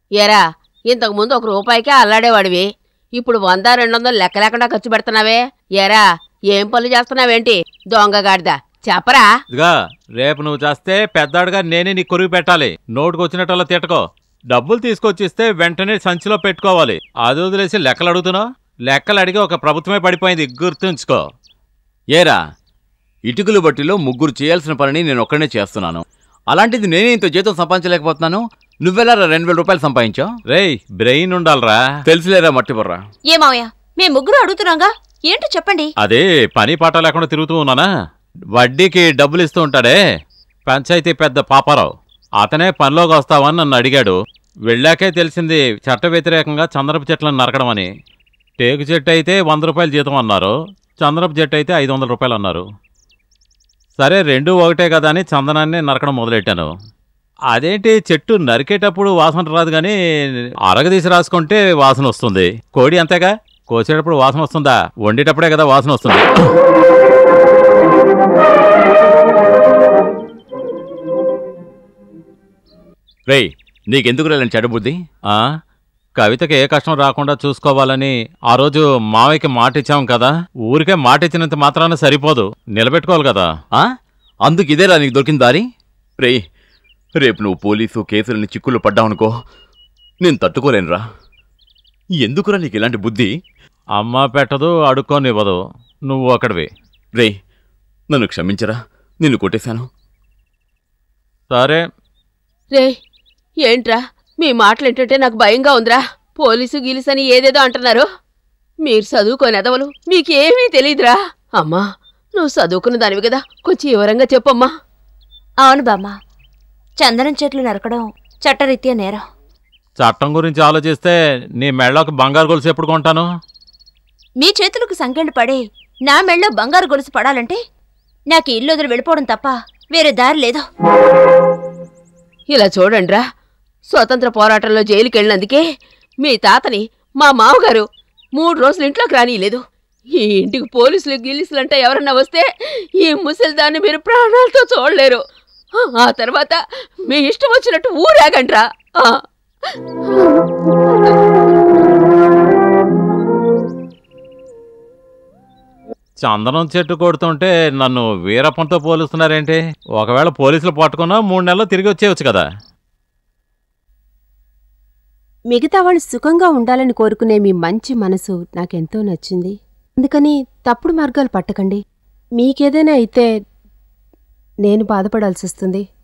ఏరా ఇంతకు ముందు ఒక రూపాయికే అల్లాడేవాడివి ఇప్పుడు వంద రెండు వందలు లెక్క లేకుండా ఖర్చు పెడుతున్నావే ఏరా ఏం పనులు చేస్తున్నావేంటి దొంగగాడిదా చెప్పరా ఇదిగా రేపు నువ్వు చేస్తే పెద్దాడుగా నేనే నీ కొరుగు పెట్టాలి నోటుకు వచ్చినట్టల్లా తిట్టకో డబ్బులు తీసుకొచ్చిస్తే వెంటనే సంచిలో పెట్టుకోవాలి అది వదిలేసి లెక్కలు అడుగుతున్నావు లెక్కలు అడిగి ఒక ప్రభుత్వమే పడిపోయింది గుర్తుంచుకో ఏరా ఇటుకలు బట్టిలో ముగ్గురు చేయాల్సిన పనిని నేను ఒక్కడనే చేస్తున్నాను అలాంటిది నేనే ఇంత జీతం సంపాదించలేకపోతున్నాను నువ్వెలా రెండు వేల రూపాయలు సంపాదించావు రేయ్ బ్రెయిన్ ఉండాలరా తెలుసులేరా మట్టిబుర్రా ఏ మావయ్య మేము ముగ్గురు అడుగుతున్నాగా ఏంటో చెప్పండి అదే పని పాట లేకుండా తిరుగుతూ ఉన్నానా వడ్డీకి డబ్బులు ఇస్తూ ఉంటాడే పంచాయతీ పెద్ద పాపారావు అతనే పనిలోకి వస్తావని నన్ను అడిగాడు వెళ్ళాకే తెలిసింది చట్ట వ్యతిరేకంగా చంద్రపు చెట్లను నరకడం అని టేకు చెట్టు అయితే వంద రూపాయలు జీతం అన్నారు చంద్రపు చెట్టు అయితే ఐదు వందల రూపాయలు అన్నారు సరే రెండు ఒకటే కదా అని చందనాన్ని నరకడం మొదలెట్టాను అదేంటి చెట్టు నరికేటప్పుడు వాసన రాదు కానీ అరగదీసి రాసుకుంటే వాసన వస్తుంది కోడి అంతేగా కోసేటప్పుడు వాసన వస్తుందా వండేటప్పుడే కదా వాసన వస్తుంది రేయ్ నీకెందుకు ఇలాంటి చెడ్డ బుద్ధి ఆ కవితకి ఏ కష్టం రాకుండా చూసుకోవాలని ఆ రోజు మావయ్యకి మాట ఇచ్చాం కదా ఊరికే మాట ఇచ్చినంత మాత్రాన సరిపోదు నిలబెట్టుకోవాలి కదా ఆ? అందుకు ఇదేరా నీకు దొరికిన దారి రేయ్ రేపు నువ్వు పోలీసు కేసులని చిక్కులు పడ్డావనుకో నేను తట్టుకోలేనురా ఎందుకురా నీకు ఇలాంటి బుద్ధి అమ్మ పెట్టదు అడుక్కోనివ్వదు నువ్వు అక్కడివి రేయ్ నన్ను క్షమించరా నిన్ను కొట్టేశాను సరే రే ఏంట్రా మీ మాటలు ఏంటంటే నాకు భయంగా ఉందిరా పోలీసు గీలీసు అని ఏదేదో అంటున్నారు మీరు చదువుకోని ఎదవలు మీకేమీ తెలీదురా అమ్మా నువ్వు చదువుకున్న దానివి కదా కొంచెం వివరంగా చెప్పమ్మా అవును బామ్మ చందనం చెట్లు నరకడం చట్టరీత్యా నేరం చట్టం గురించి ఆలోచిస్తే నీ మెళ్ళకి బంగారు గొలుసు ఎప్పుడు కొంటాను మీ చేతులకు సంకెళ్ళు పడి నా మెళ్ళో బంగారు గొలుసు పడాలంటే నాకు ఇల్లు వదిలి వెళ్ళిపోవడం తప్ప వేరే దారి లేదు ఇలా చూడండిరా స్వతంత్ర పోరాటంలో జైలుకి వెళ్ళినందుకే మీ తాతని మా మామగారు మూడు రోజులు ఇంట్లోకి రానియలేదు ఈ ఇంటికి పోలీసులు గిలీసులు అంటే ఎవరన్నా వస్తే ఈ ముసలిదాన్ని మీరు ప్రాణాలతో చూడలేరు ఆ తర్వాత మీ ఇష్టం వచ్చినట్టు ఊరాగండ్రా ఆ. చందనం చెట్టు కొడుతుంటే నన్ను వీరప్పంతో పోలుస్తున్నారేంటి ఒకవేళ పోలీసులు పట్టుకున్నా మూడు నెలలు తిరిగి వచ్చేయచ్చు కదా మిగతా వాళ్ళు సుఖంగా ఉండాలని కోరుకునే మీ మంచి మనసు నాకెంతో నచ్చింది అందుకని తప్పుడు మార్గాలు పట్టకండి మీకేదైనా అయితే నేను బాధపడాల్సి వస్తుంది